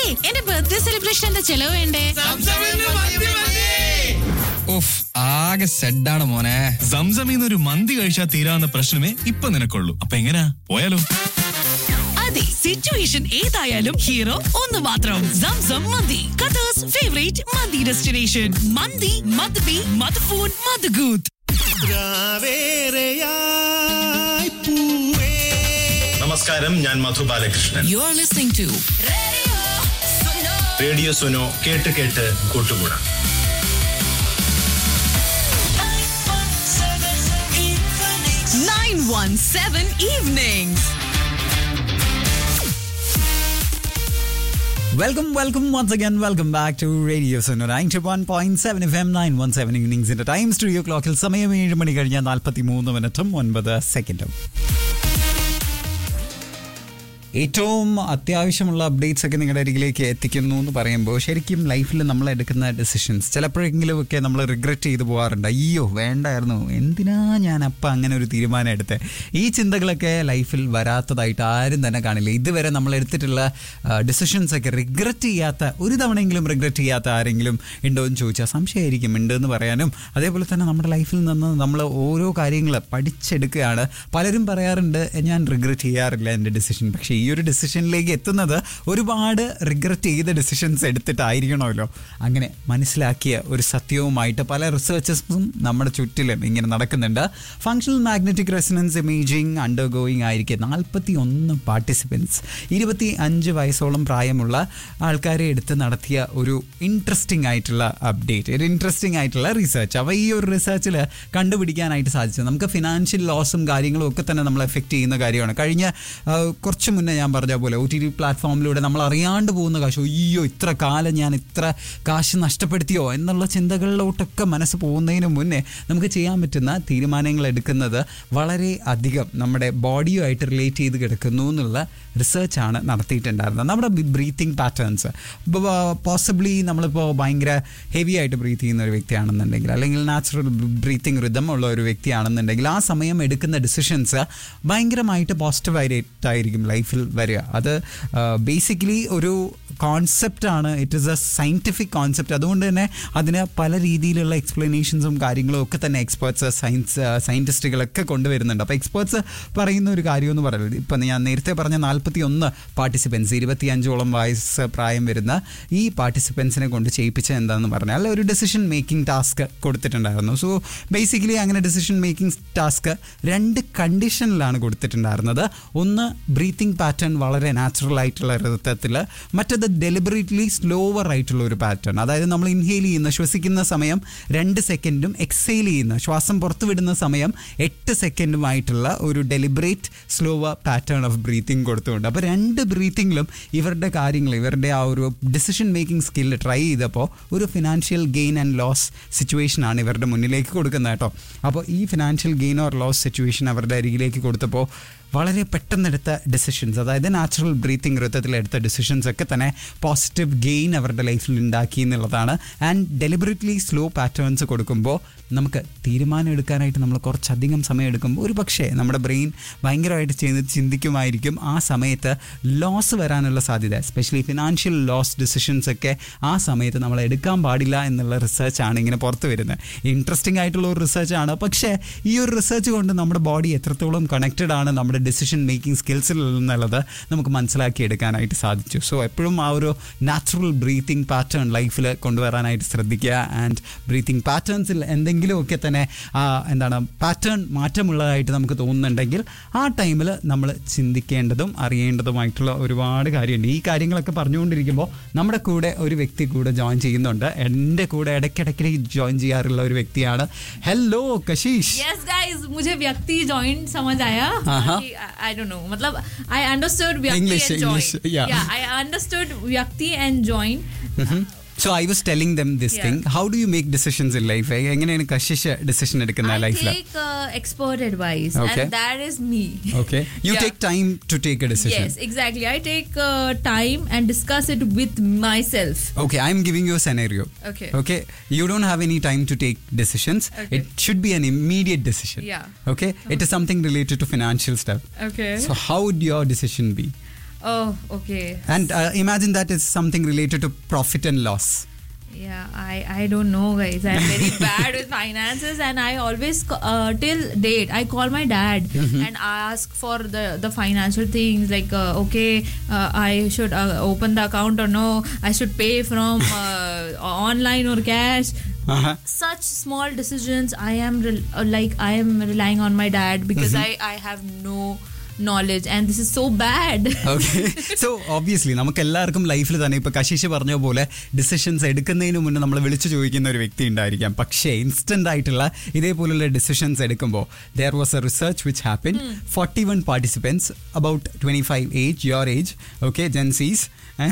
എന്റെ ബർത്ത്ഡേ സെലിബ്രേഷന്റെ ചെലവ് വേണ്ടേ ഉഫ് ആകെ സെഡാണ് മോനെ സംസമിന്ന് ഒരു മന്തി കഴിച്ചാൽ തീരാവുന്ന പ്രശ്നമേ ഇപ്പൊ നിനക്കുള്ളൂ അപ്പൊ എങ്ങനാ പോയാലോ അതെ സിറ്റുവേഷൻ ഏതായാലും ഹീറോ ഒന്ന് മാത്രം സംസം മന്തി ഖത്തർസ് ഫേവറേറ്റ് മന്തി ഡെസ്റ്റിനേഷൻ മന്തി മദ്ബി മദ്ഫൂൺ മദ്ഗൂത്ത് നമസ്കാരം ഞാൻ Madhu Balakrishnan you are listening to radio Suno കേട്ട് കേട്ട് കൂട്ടുകൂടാം nine one seven evening welcome welcome once again welcome back to radio Suno ninety one point seven F M nine one seven ഇന്നിംഗ്സിന്റെ ടൈം സ്റ്റുഡിയോ ക്ലോക്കിൽ സമയം ഏഴ് മണി കഴിഞ്ഞ നാൽപ്പത്തി മൂന്ന് മിനിറ്റും ഒൻപത് സെക്കൻഡും ഏറ്റവും അത്യാവശ്യമുള്ള അപ്ഡേറ്റ്സ് ഒക്കെ നിങ്ങളുടെ അരികിലേക്ക് എത്തിക്കുന്നു എന്ന് പറയുമ്പോൾ ശരിക്കും ലൈഫിൽ നമ്മൾ എടുക്കുന്ന ഡെസിഷൻസ് ചിലപ്പോഴെങ്കിലുമൊക്കെ നമ്മൾ റിഗ്രറ്റ് ചെയ്തു പോകാറുണ്ട് അയ്യോ വേണ്ടായിരുന്നു എന്തിനാ ഞാൻ അപ്പം അങ്ങനെ ഒരു തീരുമാനം എടുത്തത് ഈ ചിന്തകളൊക്കെ ലൈഫിൽ വരാത്തതായിട്ട് ആരും തന്നെ കാണില്ല ഇതുവരെ നമ്മൾ എടുത്തിട്ടുള്ള ഡിസിഷൻസ് ഒക്കെ റിഗ്രറ്റ് ചെയ്യാത്ത ഒരു തവണയെങ്കിലും റിഗ്രറ്റ് ചെയ്യാത്ത ആരെങ്കിലും ഉണ്ടോ എന്ന് ചോദിച്ചാൽ സംശയമായിരിക്കും ഉണ്ട് എന്ന് പറയാനും അതേപോലെ തന്നെ നമ്മുടെ ലൈഫിൽ നിന്ന് നമ്മൾ ഓരോ കാര്യങ്ങൾ പഠിച്ചെടുക്കുകയാണ് പലരും പറയാറുണ്ട് ഞാൻ റിഗ്രറ്റ് ചെയ്യാറില്ല എൻ്റെ ഡിസിഷൻ പക്ഷേ ഈ ഒരു ഡിസിഷനിലേക്ക് എത്തുന്നത് ഒരുപാട് റിഗ്രറ്റ് ചെയ്ത ഡിസിഷൻസ് എടുത്തിട്ടായിരിക്കണമല്ലോ അങ്ങനെ മനസ്സിലാക്കിയ ഒരു സത്യവുമായിട്ട് പല റിസർച്ചസും നമ്മുടെ ചുറ്റിലും ഇങ്ങനെ നടക്കുന്നുണ്ട് functional magnetic resonance imaging undergoing ആയിരിക്കെ നാൽപ്പത്തി ഒന്ന് പാർട്ടിസിപ്പൻസ് ഇരുപത്തി അഞ്ച് വയസ്സോളം പ്രായമുള്ള ആൾക്കാരെ എടുത്ത് നടത്തിയ ഒരു ഇൻട്രസ്റ്റിംഗ് ആയിട്ടുള്ള അപ്ഡേറ്റ് ഒരു ഇൻട്രസ്റ്റിംഗ് ആയിട്ടുള്ള റിസർച്ച് അപ്പോൾ ഈ ഒരു റിസർച്ചിൽ കണ്ടുപിടിക്കാനായിട്ട് സാധിച്ചത് നമുക്ക് ഫിനാൻഷ്യൽ ലോസും കാര്യങ്ങളും ഒക്കെ തന്നെ നമ്മൾ എഫക്റ്റ് ചെയ്യുന്ന കാര്യമാണ് കഴിഞ്ഞ ആ, കുറച്ച് മുന്നേ ഞാൻ പറഞ്ഞ പോലെ ഒ ടി ടി പ്ലാറ്റ്ഫോമിലൂടെ നമ്മൾ അറിയാണ്ട് പോകുന്ന കാശ് അയ്യോ ഇത്ര കാലം ഞാൻ ഇത്ര കാശ് നഷ്ടപ്പെടുത്തിയോ എന്നുള്ള ചിന്തകളിലോട്ടൊക്കെ മനസ്സ് പോകുന്നതിന് മുന്നേ നമുക്ക് ചെയ്യാൻ പറ്റുന്ന തീരുമാനങ്ങൾ എടുക്കുന്നത് വളരെ അധികം നമ്മുടെ ബോഡിയുമായിട്ട് റിലേറ്റ് ചെയ്ത് കിടക്കുന്നു എന്നുള്ള റിസർച്ചാണ് നടത്തിയിട്ടുണ്ടായിരുന്നത് നമ്മുടെ ബ്രീത്തിങ് പാറ്റേൺസ് പോസിബിളി നമ്മളിപ്പോൾ ഭയങ്കര ഹെവി ആയിട്ട് ബ്രീത്ത് ചെയ്യുന്ന ഒരു വ്യക്തിയാണെന്നുണ്ടെങ്കിൽ അല്ലെങ്കിൽ നാച്ചുറൽ ബ്രീത്തിങ് റിതം ഉള്ള ഒരു വ്യക്തിയാണെന്നുണ്ടെങ്കിൽ ആ സമയം എടുക്കുന്ന ഡിസിഷൻസ് ഭയങ്കരമായിട്ട് പോസിറ്റീവായിട്ട് ആയിരിക്കും ലൈഫിൽ വരിക അത് ബേസിക്കലി ഒരു കോൺസെപ്റ്റാണ് it is a scientific concept അതുകൊണ്ട് തന്നെ അതിന് പല രീതിയിലുള്ള എക്സ്പ്ലനേഷൻസും കാര്യങ്ങളും ഒക്കെ തന്നെ എക്സ്പേർട്സ് സയൻസ് സയൻറ്റിസ്റ്റുകളൊക്കെ കൊണ്ടുവരുന്നുണ്ട് അപ്പോൾ എക്സ്പേർട്സ് പറയുന്ന ഒരു കാര്യം എന്ന് പറയുന്നത് ഇപ്പം ഞാൻ നേരത്തെ പറഞ്ഞ നാൽപ്പത്തി ഒന്ന് പാർട്ടിസിപ്പൻസ് ഇരുപത്തി അഞ്ചോളം വയസ്സ് പ്രായം വരുന്ന ഈ പാർട്ടിസിപ്പൻസിനെ കൊണ്ട് ചെയ്യിപ്പിച്ച എന്താണെന്ന് പറഞ്ഞാൽ ഒരു ഡെസിഷൻ മേക്കിംഗ് ടാസ്ക് കൊടുത്തിട്ടുണ്ടായിരുന്നു സോ ബേസിക്കലി അങ്ങനെ ഡെസിഷൻ മേക്കിംഗ് ടാസ്ക് രണ്ട് കണ്ടീഷനിലാണ് കൊടുത്തിട്ടുണ്ടായിരുന്നത് ഒന്ന് ബ്രീത്തിങ് പാറ്റേൺ വളരെ നാച്ചുറൽ ആയിട്ടുള്ള നൃത്തത്തിൽ മറ്റത് ഡെലിബറേറ്റ്ലി സ്ലോവർ ആയിട്ടുള്ള ഒരു പാറ്റേൺ അതായത് നമ്മൾ ഇൻഹെയിൽ ചെയ്യുന്ന ശ്വസിക്കുന്ന സമയം രണ്ട് സെക്കൻഡും എക്സെയിൽ ചെയ്യുന്ന ശ്വാസം പുറത്തു വിടുന്ന സമയം എട്ട് സെക്കൻഡുമായിട്ടുള്ള ഒരു deliberate slower pattern of breathing കൊടുത്തുകൊണ്ട് അപ്പോൾ രണ്ട് ബ്രീത്തിങ്ങിലും ഇവരുടെ കാര്യങ്ങൾ ഇവരുടെ ആ ഒരു ഡിസിഷൻ മേക്കിംഗ് സ്കില്ല് ട്രൈ ചെയ്തപ്പോൾ ഒരു financial gain and loss situation ആണ് ഇവരുടെ മുന്നിലേക്ക് കൊടുക്കുന്നത് കേട്ടോ അപ്പോൾ ഈ financial gain or loss situation അവരുടെ അരികിലേക്ക് കൊടുത്തപ്പോൾ വളരെ പെട്ടെന്നെടുത്ത ഡിസിഷൻസ് അതായത് നാച്ചുറൽ ബ്രീത്തിങ് ഋത്തത്തിൽ എടുത്ത ഡിസിഷൻസ് ഒക്കെ തന്നെ പോസിറ്റീവ് ഗെയിൻ അവരുടെ ലൈഫിൽ ഉണ്ടാക്കി എന്നുള്ളതാണ് ആൻഡ് ഡെലിബറേറ്റ്ലി സ്ലോ പാറ്റേൺസ് കൊടുക്കുമ്പോൾ നമുക്ക് തീരുമാനം എടുക്കാനായിട്ട് നമ്മൾ കുറച്ചധികം സമയം എടുക്കുമ്പോൾ ഒരു പക്ഷേ നമ്മുടെ ബ്രെയിൻ ഭയങ്കരമായിട്ട് ചെയ്ത് ചിന്തിക്കുമായിരിക്കും ആ സമയത്ത് ലോസ് വരാനുള്ള സാധ്യത എസ്പെഷ്യലി ഫിനാൻഷ്യൽ ലോസ് ഡിസിഷൻസ് ഒക്കെ ആ സമയത്ത് നമ്മൾ എടുക്കാൻ പാടില്ല എന്നുള്ള റിസർച്ചാണ് ഇങ്ങനെ പുറത്ത് വരുന്നത് ഇൻട്രസ്റ്റിംഗ് ആയിട്ടുള്ള ഒരു റിസർച്ചാണ് പക്ഷേ ഈ ഒരു റിസർച്ച് കൊണ്ട് നമ്മുടെ ബോഡി എത്രത്തോളം കണക്റ്റഡ് ആണ് നമ്മുടെ ഡിസിഷൻ മേക്കിംഗ് സ്കിൽസിൽ എന്നുള്ളത് നമുക്ക് മനസ്സിലാക്കി എടുക്കാനായിട്ട് സാധിച്ചു സോ എപ്പോഴും ആ ഒരു നാച്ചുറൽ ബ്രീത്തിങ് പാറ്റേൺ ലൈഫിൽ കൊണ്ടുവരാനായിട്ട് ശ്രദ്ധിക്കുക ആൻഡ് ബ്രീത്തിങ് പാറ്റേൺസിൽ എന്തെങ്കിലുമൊക്കെ തന്നെ ആ, എന്താണ് പാറ്റേൺ മാറ്റമുള്ളതായിട്ട് നമുക്ക് തോന്നുന്നുണ്ടെങ്കിൽ ആ ടൈമിൽ നമ്മൾ ചിന്തിക്കേണ്ടതും അറിയേണ്ടതുമായിട്ടുള്ള ഒരുപാട് കാര്യമുണ്ട് ഈ കാര്യങ്ങളൊക്കെ പറഞ്ഞുകൊണ്ടിരിക്കുമ്പോൾ നമ്മുടെ കൂടെ ഒരു വ്യക്തി കൂടെ ജോയിൻ ചെയ്യുന്നുണ്ട് എൻ്റെ കൂടെ ഇടയ്ക്കിടയ്ക്ക് ജോയിൻ ചെയ്യാറുള്ള ഒരു വ്യക്തിയാണ് ഹലോ കശീഷ് यस गाइस मुझे व्यक्ति जॉइन समझ आया हाँ। आई डोंट नो मतलब आई अंडरस्टूड व्यक्ति English, and English, join yeah. या आई अंडरस्टूड व्यक्ति and join so I was telling them this Yeah. Thing how do you make decisions in life എങ്ങനെയാണ് കശിഷ് ഡിസിഷൻ എടുക്കുന്ന I ലൈഫിൽ take uh, expert advice Okay. and that is me okay you Yeah. Take time to take a decision yes exactly I take uh, time and discuss it with myself Okay, I'm giving you a scenario. Okay. Okay. You don't have any time to take decisions. Okay. It should be an immediate decision. Yeah. Okay. It is something related to financial stuff. okay So how would your decision be? Oh, okay. And uh, imagine that is something related to profit and loss. Yeah, I, I don't know, guys. I'm very bad with finances, and I always ca- uh, till date I call my dad and ask for the the financial things like uh, okay, uh, I should uh, open the account or no, I should pay from uh, online or cash. Uh-huh. Such small decisions, I am rel- uh, like I am relying on my dad because I I have no knowledge, and this is so bad. Okay so obviously നമുക്ക് എല്ലാവർക്കും ലൈഫിൽ തന്നെ ഇപ്പൊ കശീഷ് പറഞ്ഞ പോലെ decisions എടുക്കുന്നതിന് മുന്നേ നമ്മൾ വിളിച്ചു ചോദിക്കുന്ന ഒരു വ്യക്തി ഉണ്ടായിരിക്കാം പക്ഷേ ഇൻസ്റ്റന്റ് ആയിട്ടുള്ള ഇതേപോലുള്ള ഡിസിഷൻസ് എടുക്കുമ്പോൾ there was a research which happen forty one participants about twenty five age your age okay Gen Zs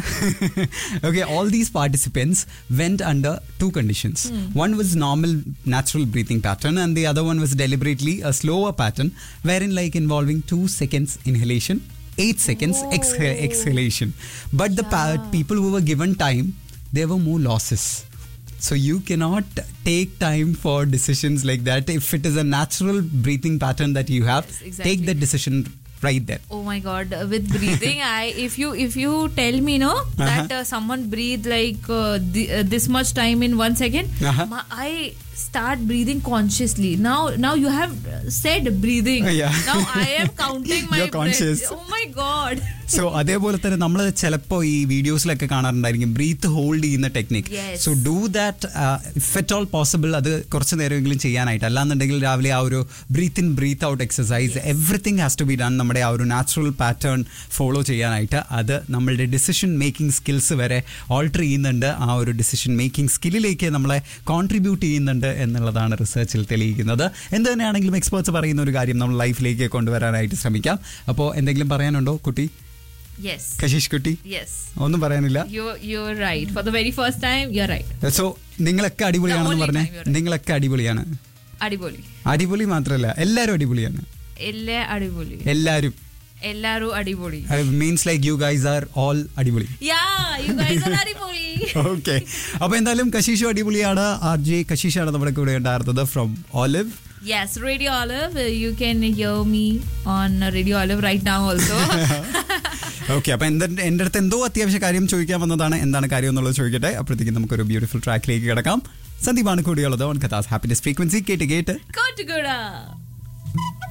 okay all these participants went under two conditions one was normal natural breathing pattern and the other one was deliberately a slower pattern wherein like involving 2 seconds inhalation 8 seconds exha- exhalation but the pa- people who were given time there were more losses so you cannot take time for decisions like that if it is a natural breathing pattern that you have Yes, exactly. take the decision right there Oh my god! uh, With breathing, I if you if you tell me no that uh, someone breathe like uh, th- uh, this much time in one second, Uh-huh. ma- I start breathing consciously. Now now you have said breathing. Yeah. Now I am counting my You're conscious. breath. Oh my god! So അതേപോലെ തന്നെ നമ്മൾ ചിലപ്പോൾ ഈ വീഡിയോസിലൊക്കെ കാണാറുണ്ടായിരിക്കും breath hold ചെയ്യുന്ന technique Yes. So do that if at all possible അത് കുറച്ച് നേരമെങ്കിലും ചെയ്യാനായിട്ട് അല്ലാന്നുണ്ടെങ്കിൽ രാവിലെ ആ ഒരു breath in breath out exercise everything has to be done നമ്മുടെ ആ ഒരു നാച്ചുറൽ പാറ്റേൺ ഫോളോ ചെയ്യാനായിട്ട് അത് നമ്മളുടെ ഡിസിഷൻ മേക്കിംഗ് സ്കിൽസ് വരെ ഓൾട്ടർ ചെയ്യുന്നുണ്ട് ആ ഒരു ഡിസിഷൻ മേക്കിംഗ് സ്കില്ലിലേക്ക് നമ്മളെ കോൺട്രിബ്യൂട്ട് ചെയ്യുന്നുണ്ട് എന്നുള്ളതാണ് റിസർച്ചിൽ തെളിയിക്കുന്നത് എന്ത് തന്നെയാണെങ്കിലും എക്സ്പേർട്സ് പറയുന്ന ഒരു കാര്യം നമ്മൾ ലൈഫിലേക്ക് കൊണ്ടുവരാനായിട്ട് ശ്രമിക്കാം അപ്പോൾ എന്തെങ്കിലും പറയാനുണ്ടോ കുട്ടി Yes. കശീഷ് കുട്ടി Yes. ഒന്നും പറയാനില്ല You you're right. For the very first time, you're right. So നിങ്ങളൊക്കെ അടിപൊളിയാണെന്ന് The only പറഞ്ഞേ time you're right. നിങ്ങളൊക്കെ അടിപൊളിയാണ് Adiboli. അടിപൊളി മാത്രമല്ല എല്ലാവരും അടിപൊളിയാണ് Elle adiboli. എല്ലാവരും Ellaru adiboli. Means like you guys are all അടിപൊളി Yeah, you guys are adiboli. Okay അപ്പൊ എന്തായാലും കശീഷു അടിപൊളിയാണ് ആർ ജെ കശീഷാണ് നമ്മുടെ കൂടെ ഉണ്ടായിരുന്നത് from Olive Yes, Radio Olive. uh, You can hear me on uh, Radio Olive right now also. Okay അപ്പൊ എന്താ എന്റെ അടുത്ത് എന്തോ അത്യാവശ്യ കാര്യം ചോദിക്കാൻ വന്നതാണ് എന്താണ് കാര്യം എന്നുള്ളത് ചോദിക്കട്ടെ അപ്പോഴത്തേക്കും നമുക്കൊരു ബ്യൂട്ടിഫുൾ ട്രാക്കിലേക്ക് കിടക്കാം സന്ദീപാണ് കൂടിയുള്ളത് ഓൺ കഥാസ് ഹാപ്പിനെസ് ഫ്രീക്വൻസി കേട്ട് കേട്ട് Kottagura.